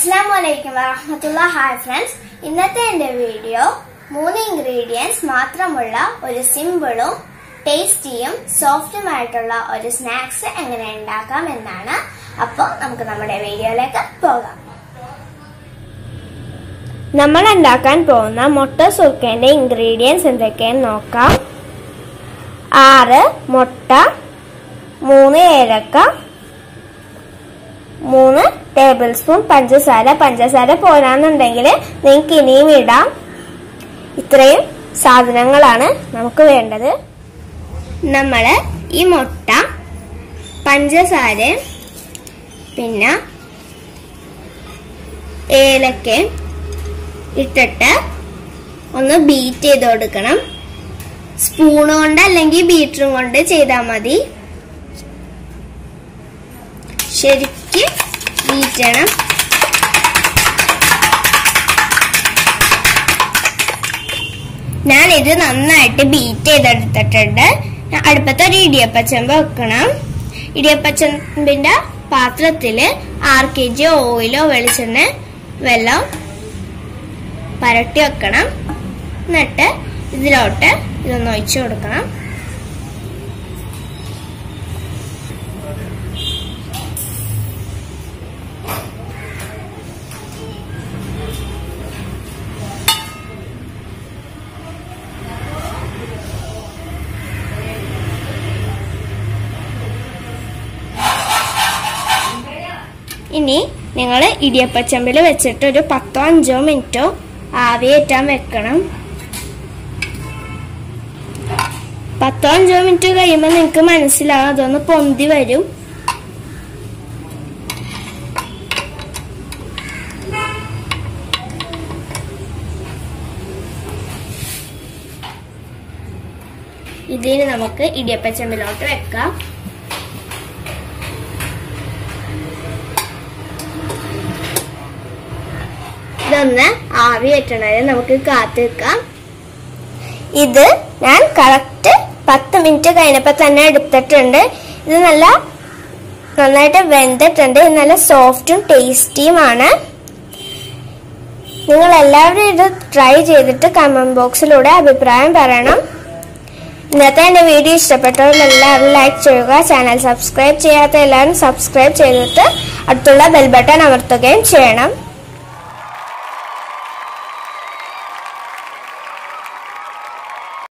അസ്സാം വലൈക്കും വറഹമത്തുള്ള ഹായ് ഫ്രണ്ട്സ് ഇന്നത്തെ എന്റെ വീഡിയോ മൂന്ന് ഇൻഗ്രീഡിയൻസ് മാത്രമുള്ള ഒരു സിമ്പിളും ടേസ്റ്റിയും സോഫ്റ്റുമായിട്ടുള്ള ഒരു സ്നാക്സ് എങ്ങനെ ഉണ്ടാക്കാം എന്നാണ് അപ്പോൾ നമുക്ക് നമ്മുടെ വീഡിയോയിലേക്ക് പോകാം നമ്മൾ ഉണ്ടാക്കാൻ പോകുന്ന മുട്ട സുർക്കേന്റെ ഇൻഗ്രീഡിയൻസ് എന്തൊക്കെയെന്ന് നോക്കാം ആറ് മുട്ട മൂന്ന് ഏലക്ക മൂന്ന് ടേബിൾ സ്പൂൺ പഞ്ചസാര പഞ്ചസാര പോരാന്നുണ്ടെങ്കിൽ നിങ്ങൾക്ക് ഇനിയും ഇടാം ഇത്രയും സാധനങ്ങളാണ് നമുക്ക് വേണ്ടത് നമ്മൾ ഈ മുട്ട പഞ്ചസാര പിന്നെ ഏലക്ക ഇട്ടിട്ട് ഒന്ന് ബീറ്റ് ചെയ്ത് കൊടുക്കണം സ്പൂൺ കൊണ്ട് അല്ലെങ്കിൽ ബീറ്ററും കൊണ്ട് ചെയ്താൽ മതി ശരിക്ക് ബീറ്റ് ചെയ്യണം ഞാൻ ഇത് നന്നായിട്ട് ബീറ്റ് ചെയ്തെടുത്തിട്ടുണ്ട് ഞാൻ അടുപ്പത്ത് ഒരു ഇടിയപ്പച്ചമ്പ് വെക്കണം ഇടിയപ്പച്ചമ്പിന്റെ പാത്രത്തില് ആറ് കെ ജി ഓയിലോ വെളിച്ചെണ്ണ വെള്ളം പരട്ടി വെക്കണം എന്നിട്ട് ഇതിലോട്ട് ഇതൊന്ന് ഒഴിച്ചു കൊടുക്കണം ഇനി നിങ്ങൾ ഇടിയപ്പച്ചമ്പിൽ വെച്ചിട്ട് ഒരു പത്തോ അഞ്ചോ മിനിറ്റോ ആവിയേറ്റാൻ വെക്കണം പത്തോ അഞ്ചോ മിനിറ്റ് കഴിയുമ്പോൾ നിങ്ങൾക്ക് മനസ്സിലാവും അതൊന്ന് പൊന്തി വരും ഇതിന് നമുക്ക് ഇടിയപ്പച്ചമ്പിലോട്ട് വെക്കാം ഇതൊന്ന് ആവി വെട്ടണത് നമുക്ക് കാത്തു വെക്കാം ഇത് ഞാൻ കറക്റ്റ് പത്ത് മിനിറ്റ് കഴിഞ്ഞപ്പോൾ തന്നെ എടുത്തിട്ടുണ്ട് ഇത് നല്ല നന്നായിട്ട് വെന്തിട്ടുണ്ട് ഇത് നല്ല സോഫ്റ്റും ടേസ്റ്റിയുമാണ് നിങ്ങൾ എല്ലാവരും ഇത് ട്രൈ ചെയ്തിട്ട് കമന്റ് ബോക്സിലൂടെ അഭിപ്രായം പറയണം ഇന്നത്തെ എൻ്റെ വീഡിയോ ഇഷ്ടപ്പെട്ടവരിൽ എല്ലാവരും ലൈക്ക് ചെയ്യുക ചാനൽ സബ്സ്ക്രൈബ് ചെയ്യാത്ത എല്ലാവരും സബ്സ്ക്രൈബ് ചെയ്തിട്ട് അടുത്തുള്ള ബെൽ ബട്ടൺ അമർത്തുകയും ചെയ്യണം